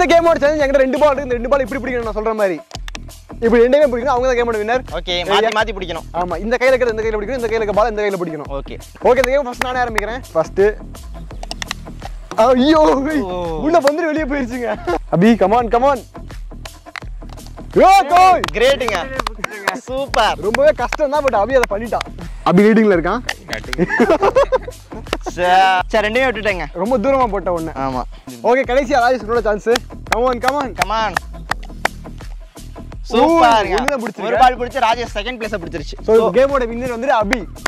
இந்த கேமோட சேலஞ்ச் என்கிட்ட ரெண்டு பால் இருக்கு இந்த ரெண்டு பால் இப்படி பிடிக்கணும் நான் சொல்ற மாதிரி இப்படி ரெண்டு கேம் பிடிக்கணும் அவங்க தான் கேமோட வின்னர் ஓகே மாத்தி மாத்தி பிடிக்கணும் ஆமா இந்த கையில இருக்கிற இந்த கையில பிடிக்கணும் இந்த கையில இருக்க பால் இந்த கையில பிடிக்கணும் ஓகே ஓகே இந்த கேம் ஃபர்ஸ்ட் நானே ஆரம்பிக்கிறேன் ஃபர்ஸ்ட் ஐயோ உள்ள வந்து வெளியே போயிருச்சுங்க Abhi come on come on yo goal கிரேட்டுங்க சூப்பர் ரொம்பவே கஷ்டம் தான் பட் அபி அதை பண்ணிட்டான் அபி ரீடிங்ல இருக்கான் சரி ரெண்டையும் விட்டுட்டேங்க ரொம்ப தூரமா போட்ட ஒண்ணு ஆமா ஓகே கடைசியா Rajesh chance come on come on come on super ஒண்ணுதான் பிடிச்சிருக்கு. ஒரு பால் பிடிச்சு ராஜேஷ் செகண்ட் பிளேஸ் பிடிச்சிருச்சு ஸோ கேமோட வின்னர் வந்து அபி